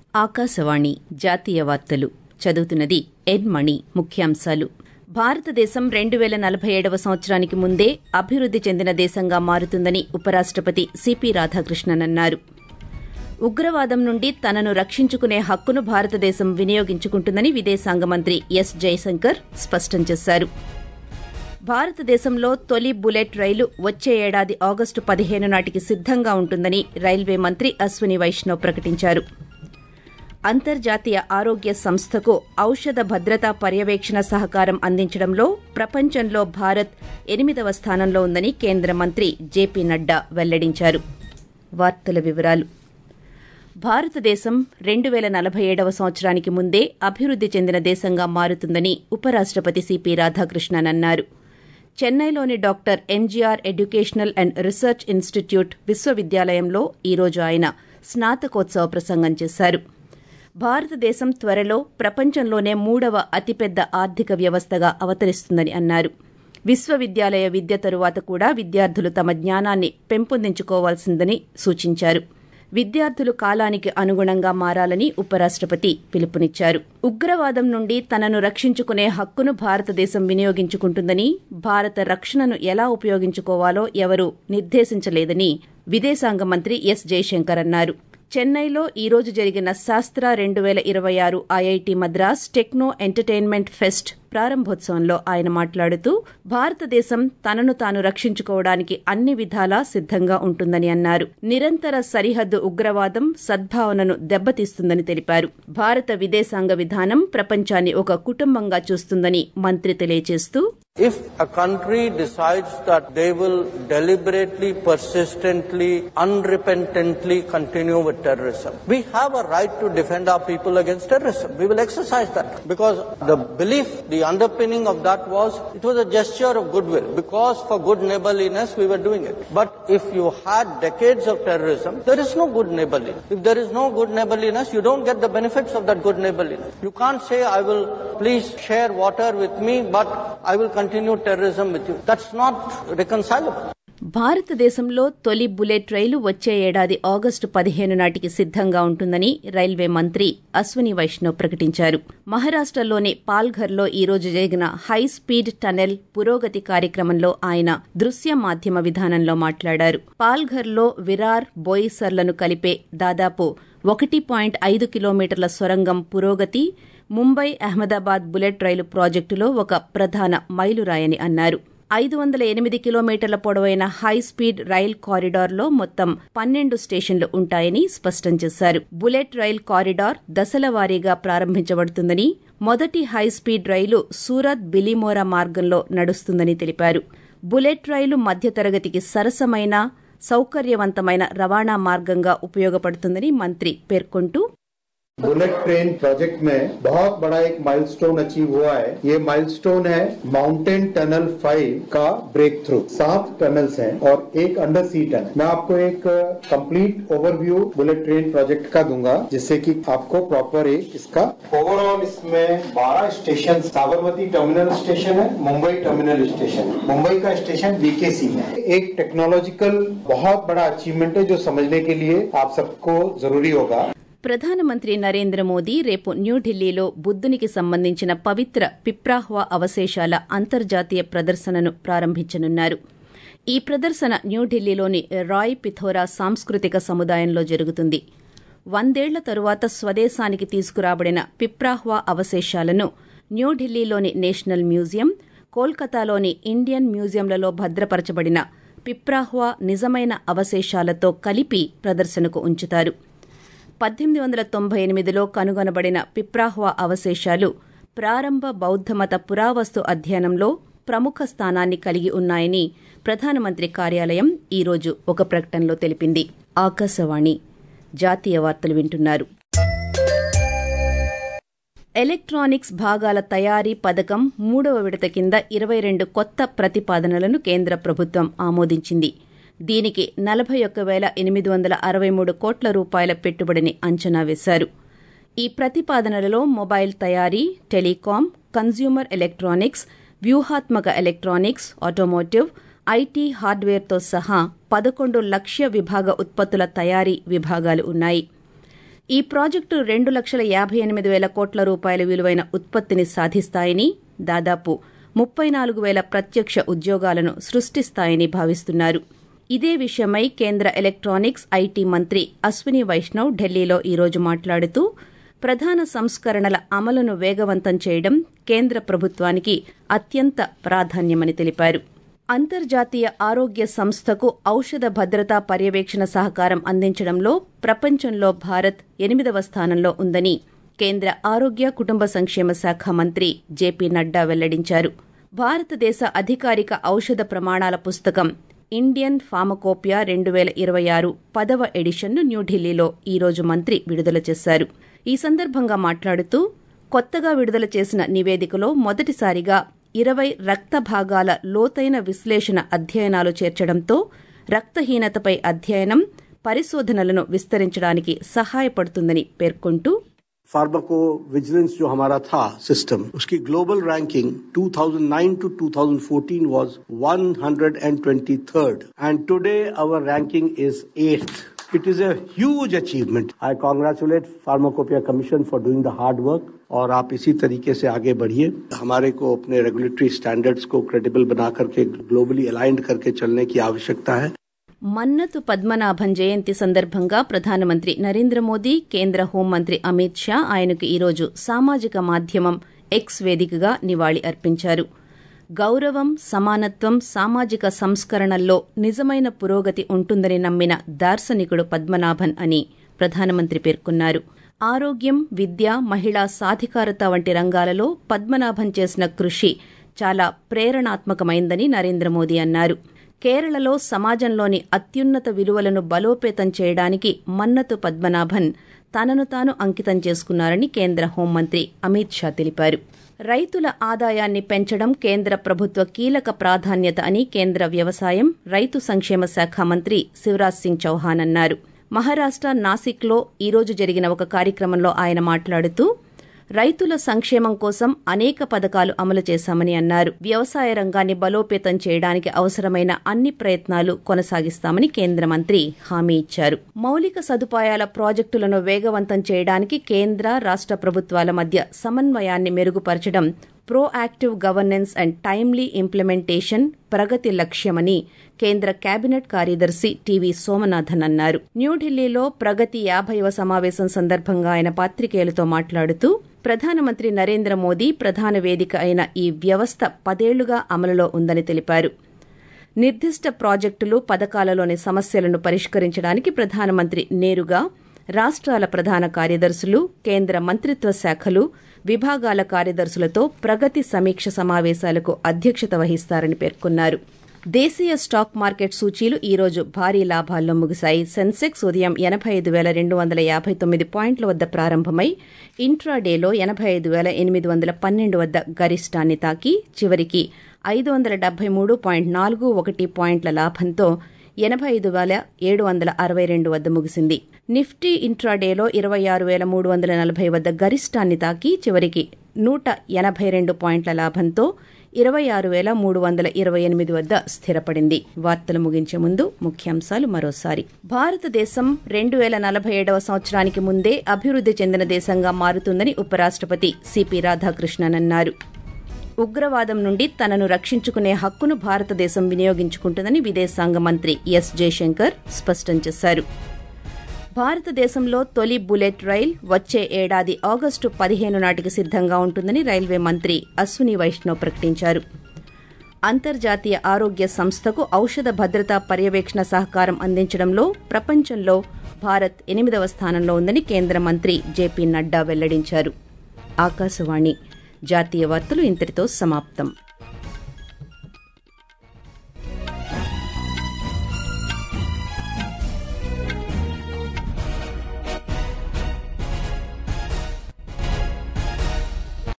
ఆకాశవాణి జాతీయ వార్తలు చదువుతున్నది ఎన్ మణి ముఖ్యాంశాలు భారతదేశం రెండు పేల నలభై ఏడవ సంవత్సరానికి ముందే అభివృద్ది చెందిన దేశంగా మారుతుందని ఉపరాష్టపతి సిపి రాధాకృష్ణన్ అన్నారు ఉగ్రవాదం నుండి తనను రక్షించుకునే హక్కును భారతదేశం వినియోగించుకుంటుందని విదేశాంగ మంత్రి ఎస్ జయశంకర్ స్పష్టం చేశారు భారతదేశంలో తొలి బుల్లెట్ రైలు వచ్చే ఏడాది ఆగస్టు పదిహేను నాటికి సిద్దంగా ఉంటుందని రైల్వే మంత్రి అశ్విని వైష్ణవ్ ప్రకటించారు అంతర్జాతీయ ఆరోగ్య సంస్థకు ఔషధ భద్రతా పర్యవేక్షణ సహకారం అందించడంలో ప్రపంచంలో భారత్ ఎనిమిదవ స్థానంలో ఉందని కేంద్ర మంత్రి జేపీ నడ్డా వెల్లడించారు వార్తల వివరాలు భారతదేశం రెండు పేల నలభై ఏడవ సంవత్సరానికి ముందే అభివృద్ది చెందిన దేశంగా మారుతుందని ఉపరాష్టపతి సిపి రాధాకృష్ణన్ అన్నారు చెన్నైలోని doctor MGR educational and research institute విశ్వవిద్యాలయంలో ఈరోజు ఆయన స్నాతకోత్సవ ప్రసంగం చేశారు భారతదేశం త్వరలో ప్రపంచంలోనే మూడవ అతిపెద్ద ఆర్థిక వ్యవస్థగా అవతరిస్తుందని అన్నారు విశ్వవిద్యాలయ విద్య తరువాత కూడా విద్యార్థులు తమ జ్ఞానాన్ని పెంపొందించుకోవాల్సిందని సూచించారు విద్యార్థులు కాలానికి అనుగుణంగా మారాలని ఉపరాష్టపతి పిలుపునిచ్చారు ఉగ్రవాదం నుండి తనను రక్షించుకునే హక్కును భారతదేశం వినియోగించుకుంటుందని భారత రక్షణను ఎలా ఉపయోగించుకోవాలో ఎవరూ నిర్దేశించలేదని విదేశాంగ మంత్రి ఎస్ జయశంకర్ అన్నారు చెన్నైలో ఈ రోజు జరిగిన శాస్త్ర రెండు పేల ఇరవై ఆరు IIT Madras techno entertainment fest ప్రారంభోత్సవంలో ఆయన మాట్లాడుతూ భారతదేశం తనను తాను రక్షించుకోవడానికి అన్ని విధాలా సిద్దంగా ఉంటుందని అన్నారు నిరంతర సరిహద్దు ఉగ్రవాదం సద్భావనను దెబ్బతీస్తుందని తెలిపారు భారత విదేశాంగ విధానం ప్రపంచాన్ని ఒక కుటుంబంగా చూస్తుందని మంత్రి తెలియజేస్తూ If a country decides that they will deliberately, persistently, unrepentantly continue with terrorism, we have a right to defend our people against terrorism. We will exercise that. Because the belief, the underpinning of that was, it was a gesture of goodwill. Because for good neighborliness, we were doing it. But if you had decades of terrorism, there is no good neighborliness. If there is no good neighborliness, you don't get the benefits of that good neighborliness. You can't say, I will please share water with me, but I will continue terrorism with you. That's not reconcilable. భారతదేశంలో తొలి bullet రైలు వచ్చే ఏడాది August పదిహేను నాటికి సిద్దంగా ఉంటుందని railway మంత్రి అశ్విని వైష్ణవ్ ప్రకటించారు మహారాష్టలోని పాల్ఘర్లో ఈ రోజు జరిగిన హై స్పీడ్ టనెల్ పురోగతి కార్యక్రమంలో ఆయన దృశ్య మాధ్యమ విధానంలో మాట్లాడారు పాల్ఘర్లో విరార్ బోయిసర్లను కలిపే దాదాపు ఒకటి పాయింట్ ఐదు కిలోమీటర్ల సొరంగం పురోగతి ముంబై అహ్మదాబాద్ బుల్లెట్ రైలు ప్రాజెక్టులో ఒక ప్రధాన మైలురాయని అన్నారు ఐదు వందల ఎనిమిది కిలోమీటర్ల పొడవైన హై స్పీడ్ రైల్ కారిడార్లో మొత్తం పన్నెండు స్టేషన్లు ఉంటాయని స్పష్టం చేశారు బుల్లెట్ రైల్ కారిడార్ దశల వారీగా ప్రారంభించబడుతుందని మొదటి హై స్పీడ్ రైలు సూరత్ బిలిమోరా మార్గంలో నడుస్తుందని తెలిపారు బుల్లెట్ రైలు మధ్యతరగతికి సరసమైన సౌకర్యవంతమైన రవాణా మార్గంగా ఉపయోగపడుతుందని మంత్రి పేర్కొంటూ बुलेट ट्रेन प्रोजेक्ट में बहुत बड़ा एक माइलस्टोन अचीव हुआ है ये माइलस्टोन है माउंटेन टनल 5 का ब्रेक थ्रू सात टनल्स हैं और एक अंडर सी टनल मैं आपको एक complete overview bullet train project का दूंगा जिससे कि आपको प्रॉपर एक इसका ओवरऑल इसमें 12 स्टेशन साबरमती टर्मिनल स्टेशन है मुंबई टर्मिनल स्टेशन है मुंबई का स्टेशन बीकेसी है एक टेक्नोलॉजिकल बहुत बड़ा अचीवमेंट है जो समझने के लिए आप सबको जरूरी होगा ప్రధానమంత్రి నరేంద్ర మోదీ రేపు న్యూఢిల్లీలో బుద్ధునికి సంబంధించిన పవిత్ర పిప్రాహ్వా అవశేషాల అంతర్జాతీయ ప్రదర్శనను ప్రారంభించనున్నారు ఈ ప్రదర్శన న్యూఢిల్లీలోని రాయ్ పిథోరా సాంస్కృతిక సముదాయంలో జరుగుతుంది వందేళ్ల తరువాత స్వదేశానికి తీసుకురాబడిన పిప్రాహ్వా అవశేషాలను న్యూఢిల్లీలోని నేషనల్ మ్యూజియం కోల్కతాలోని ఇండియన్ మ్యూజియంలలో భద్రపరచబడిన పిప్రాహ్వా నిజమైన అవశేషాలతో కలిపి ప్రదర్శనకు ఉంచుతారు పద్దెనిమిది వందల తొంభై ఎనిమిదిలో కనుగొనబడిన పిప్రాహ్వా అవశేషాలు ప్రారంభ బౌద్ధమత పురావస్తు అధ్యయనంలో ప్రముఖ స్థానాన్ని కలిగి ఉన్నాయని ప్రధానమంత్రి కార్యాలయం ఈరోజు ఒక ప్రకటనలో తెలిపింది ఆకాశవాణి జాతీయ వార్తలు వింటున్నారు ఎలక్ట్రానిక్స్ భాగాల తయారీ పథకం మూడవ విడత కింద ఇరవై రెండు కొత్త ప్రతిపాదనలను కేంద్ర ప్రభుత్వం ఆమోదించింది దీనికి నలభై ఒక్క వేల ఎనిమిది వందల అరవై మూడు కోట్ల రూపాయల పెట్టుబడిని అంచనా వేశారు ఈ ప్రతిపాదనలలో మొబైల్ తయారీ టెలికాం కన్స్యూమర్ ఎలక్ట్రానిక్స్ వ్యూహాత్మక ఎలక్ట్రానిక్స్ ఆటోమోటివ్ ఐటీ హార్డ్వేర్తో సహా పదకొండు లక్ష్య విభాగ ఉత్పత్తుల తయారీ విభాగాలు ఉన్నాయి ఈ ప్రాజెక్టు రెండు లక్షల యాభై ఎనిమిది వేల కోట్ల రూపాయల విలువైన ఉత్పత్తిని సాధిస్తాయని దాదాపు ముప్పై నాలుగు వేల ప్రత్యక్ష ఉద్యోగాలను సృష్టిస్తాయని భావిస్తున్నారు ఇదే విషయమై కేంద్ర ఎలక్ట్రానిక్స్ ఐటీ మంత్రి అశ్విని వైష్ణవ్ ఢిల్లీలో ఈరోజు మాట్లాడుతూ ప్రధాన సంస్కరణల అమలును వేగవంతం చేయడం కేంద్ర ప్రభుత్వానికి అత్యంత ప్రాధాన్యమని తెలిపారు అంతర్జాతీయ ఆరోగ్య సంస్థకు ఔషధ భద్రతా పర్యవేక్షణ సహకారం అందించడంలో ప్రపంచంలో భారత్ ఎనిమిదవ స్థానంలో ఉందని కేంద్ర ఆరోగ్య కుటుంబ సంక్షేమ శాఖ మంత్రి జేపీ నడ్డా వెల్లడించారు భారతదేశ అధికారిక ఔషధ ప్రమాణాల పుస్తకం ఇండియన్ ఫామకోపియా రెండు వేల ఇరవై ఆరు పదవ ఎడిషన్ను న్యూఢిల్లీలో ఈరోజు మంత్రి విడుదల చేశారు ఈ సందర్భంగా మాట్లాడుతూ కొత్తగా విడుదల చేసిన నివేదికలో మొదటిసారిగా ఇరవై రక్త భాగాల లోతైన విశ్లేషణ అధ్యయనాలు చేర్చడంతో రక్తహీనతపై అధ్యయనం పరిశోధనలను విస్తరించడానికి సహాయపడుతుందని పేర్కొంటూ फार्माको विजिलेंस जो हमारा था सिस्टम उसकी global ranking 2009 to 2014 was 123rd and today our ranking is 8th it is a huge achievement i congratulate pharmacopoeia commission for doing the hard work और आप इसी तरीके से आगे बढ़िए हमारे को अपने रेगुलेटरी स्टैंडर्ड्स को क्रेडिबल बना करके ग्लोबली अलाइंड करके चलने की आवश्यकता है మన్నతు పద్మనాభన్ జయంతి సందర్భంగా ప్రధానమంత్రి నరేంద్ర మోదీ కేంద్ర హోంమంత్రి అమిత్ షా ఆయనకు ఈరోజు సామాజిక మాధ్యమం ఎక్స్ వేదికగా నివాళి అర్పించారు గౌరవం సమానత్వం సామాజిక సంస్కరణల్లో నిజమైన పురోగతి ఉంటుందని నమ్మిన దార్శనికుడు పద్మనాభన్ అని ప్రధానమంత్రి పేర్కొన్నారు ఆరోగ్యం విద్య మహిళా సాధికారత వంటి రంగాలలో పద్మనాభన్ చేసిన కృషి చాలా ప్రేరణాత్మకమైందని నరేంద్ర మోదీ అన్నారు కేరళలో సమాజంలోని అత్యున్నత విలువలను బలోపేతం చేయడానికి మన్నతు పద్మనాభన్ తనను తాను అంకితం చేసుకున్నారని కేంద్ర హోంమంత్రి అమిత్ షా తెలిపారు రైతుల ఆదాయాన్ని పెంచడం కేంద్ర ప్రభుత్వ కీలక ప్రాధాన్యత అని కేంద్ర వ్యవసాయం రైతు సంక్షేమ శాఖ మంత్రి శివరాజ్ సింగ్ చౌహాన్ అన్నారు మహారాష్ట నాసిక్లో ఈరోజు జరిగిన ఒక కార్యక్రమంలో ఆయన మాట్లాడుతూ రైతుల సంక్షేమం కోసం అనేక పథకాలు అమలు చేశామని అన్నారు వ్యవసాయ రంగాన్ని బలోపేతం చేయడానికి అవసరమైన అన్ని ప్రయత్నాలు కొనసాగిస్తామని కేంద్ర మంత్రి హామీ ఇచ్చారు మౌలిక సదుపాయాల ప్రాజెక్టులను వేగవంతం చేయడానికి కేంద్ర రాష్ట ప్రభుత్వాల మధ్య సమన్వయాన్ని మెరుగుపరచడం proactive governance and timely implementation Pragati లక్ష్యమని కేంద్ర కేబినెట్ కార్యదర్శి టీవీ సోమనాథన్ అన్నారు న్యూఢిల్లీలో ప్రగతి యాభైవ సమావేశం సందర్భంగా ఆయన పాత్రికేయులతో మాట్లాడుతూ ప్రధానమంత్రి నరేంద్ర మోదీ ప్రధాన వేదిక అయిన ఈ వ్యవస్థ పదేళ్లుగా అమలులో ఉందని తెలిపారు నిర్దిష్ట ప్రాజెక్టులు పథకాలలోని సమస్యలను పరిష్కరించడానికి ప్రధానమంత్రి నేరుగా రాష్ట్రాల ప్రధాన కార్యదర్శులు కేంద్ర మంత్రిత్వ శాఖలు విభాగాల కార్యదర్శులతో ప్రగతి సమీక్ష సమావేశాలకు అధ్యక్షత వహిస్తారని పేర్కొన్నారు దేశీయ స్టాక్ మార్కెట్ సూచీలు ఈ రోజు భారీ లాభాల్లో ముగిశాయి సెన్సెక్స్ ఉదయం ఎనబై ఐదు వేల రెండు వందల యాభై తొమ్మిది పాయింట్ల వద్ద ప్రారంభమై ఇంట్రాడేలో ఎనబై ఐదు వేల ఎనిమిది వందల పన్నెండు వద్ద గరిష్టాన్ని తాకి చివరికి ఐదు వందల డెబ్బై మూడు పాయింట్ నాలుగు ఒకటి పాయింట్ల లాభంతో ఎనబై ఐదు వేల ఏడు వందల అరవై రెండు వద్ద ముగిసింది నిఫ్టీ ఇంట్రాడేలో ఇరవై ఆరు వేల మూడు వందల నలభై వద్ద గరిష్టాన్ని తాకి చివరికి నూట ఎనభై రెండు పాయింట్ల లాభంతో ఇరవై ఆరు వేల మూడు వందల ఇరవై ఎనిమిది వద్ద స్థిరపడింది వార్తలు ముగించే ముందు ముఖ్యాంశాలు మరోసారి భారతదేశం రెండు వేల నలభై ఏడవ సంవత్సరానికి ముందే అభివృద్ది చెందిన దేశంగా మారుతుందని ఉపరాష్టపతి సిపి రాధాకృష్ణన్ అన్నారు ఉగ్రవాదం నుండి తనను రక్షించుకునే హక్కును భారతదేశం వినియోగించుకుంటుందని విదేశాంగ మంత్రి ఎస్ జయశంకర్ స్పష్టం చేశారు భారతదేశంలో తొలి బుల్లెట్ రైల్ వచ్చే ఏడాది ఆగస్టు పదిహేను నాటికి సిద్దంగా ఉంటుందని రైల్వే మంత్రి అశ్విని వైష్ణవ్ ప్రకటించారు అంతర్జాతీయ ఆరోగ్య సంస్థకు ఔషధ భద్రతా పర్యవేక్షణ సహకారం అందించడంలో ప్రపంచంలో భారత్ ఎనిమిదవ స్థానంలో ఉందని కేంద్ర మంత్రి జేపీ నడ్డా వెల్లడించారు ఆకాశవాణి జాతీయ వార్తలు ఇంతటితో సమాప్తం